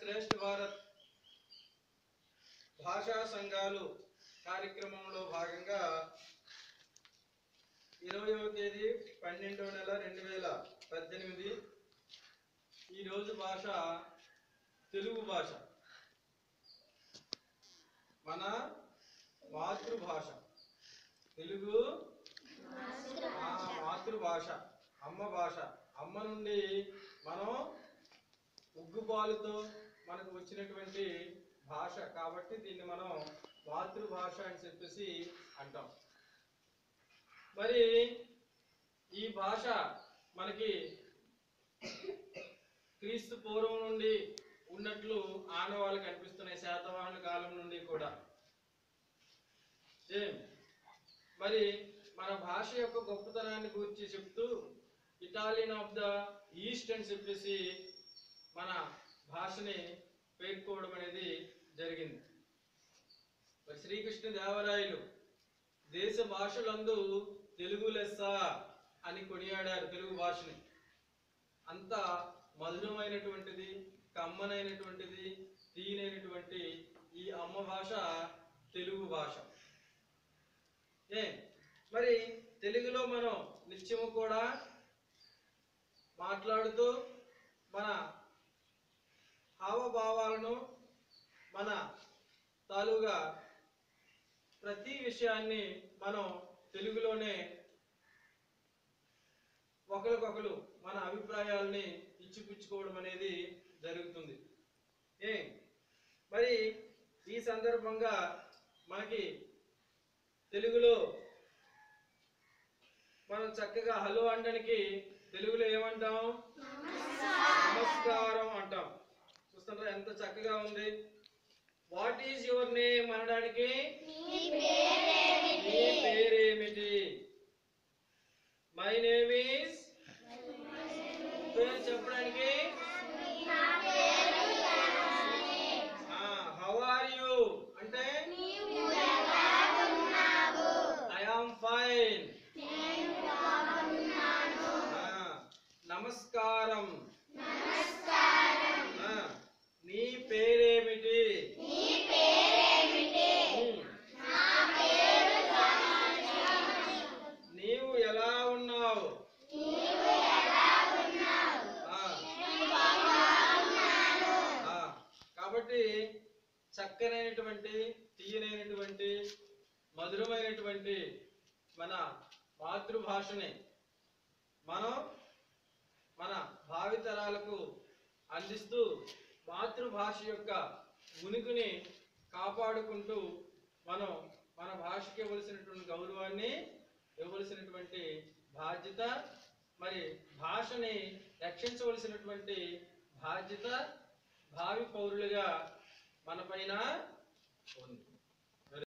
శ్రేష్ఠ భారత్ భాషా సంఘాలు కార్యక్రమంలో భాగంగా ఇరవయవ తేదీ పన్నెండవ నెల రెండు వేల పద్దెనిమిది ఈరోజు భాష తెలుగు భాష మన మాతృభాష తెలుగు ఆ మాతృభాష అమ్మ భాష అమ్మ నుండి మనం ఉగ్గుపాలుతో మనకు వచ్చినటువంటి భాష కాబట్టి దీన్ని మనం మాతృభాష అని చెప్పేసి అంటాం మరి ఈ భాష మనకి క్రీస్తు పూర్వం నుండి ఉన్నట్లు ఆనవాళ్ళు కనిపిస్తున్నాయి శాతవాహన కాలం నుండి కూడా ఏం మరి మన భాష యొక్క గొప్పతనాన్ని గురించి చెప్తూ ఇటాలియన్ ఆఫ్ ద ఈస్ట్ అని చెప్పేసి మన భాషని పేర్కోవడం అనేది జరిగింది మరి శ్రీకృష్ణ దేవరాయలు దేశ భాషలందు తెలుగు లెస్స అని కొనియాడారు తెలుగు భాషని అంత మధురమైనటువంటిది కమ్మనైనటువంటిది తీనైనటువంటి ఈ అమ్మ భాష తెలుగు భాష ఏ మరి తెలుగులో మనం నిత్యము కూడా మాట్లాడుతూ మన హావభావాలను మన తాలూగా ప్రతి విషయాన్ని మనం తెలుగులోనే ఒకరికొకరు మన అభిప్రాయాల్ని ఇచ్చిపుచ్చుకోవడం అనేది జరుగుతుంది ఏ మరి ఈ సందర్భంగా మనకి తెలుగులో మనం చక్కగా హలో అనడానికి తెలుగులో ఏమంటాం నమస్కారం అంటాం చూస్తుంటారా ఎంత చక్కగా ఉంది వాట్ ఈజ్ యువర్ నేమ్ అనడానికి నీ పేరేమిటి మై నేమ్ ఈస్ పేరు చెప్పడానికి హౌ ఆర్ యు అంటే ఐ ఆమ్ ఫైన్ నమస్కారం ఆ, నీ పేరేమిటి ఉమ్. నీవు ఎలా ఉన్నావు ఆ. ఆ, కాబట్టి చక్కనైనటువంటి తీయనైనటువంటి మధురమైనటువంటి మన మాతృభాషని మనం మన భావితరాలకు అందిస్తూ మాతృభాష యొక్క ఉనికిని కాపాడుకుంటూ మనం మన భాషకి ఇవ్వవలసినటువంటి గౌరవాన్ని ఇవ్వవలసినటువంటి బాధ్యత మరి భాషని రక్షించవలసినటువంటి బాధ్యత భావి పౌరులుగా మన పైన ఉంది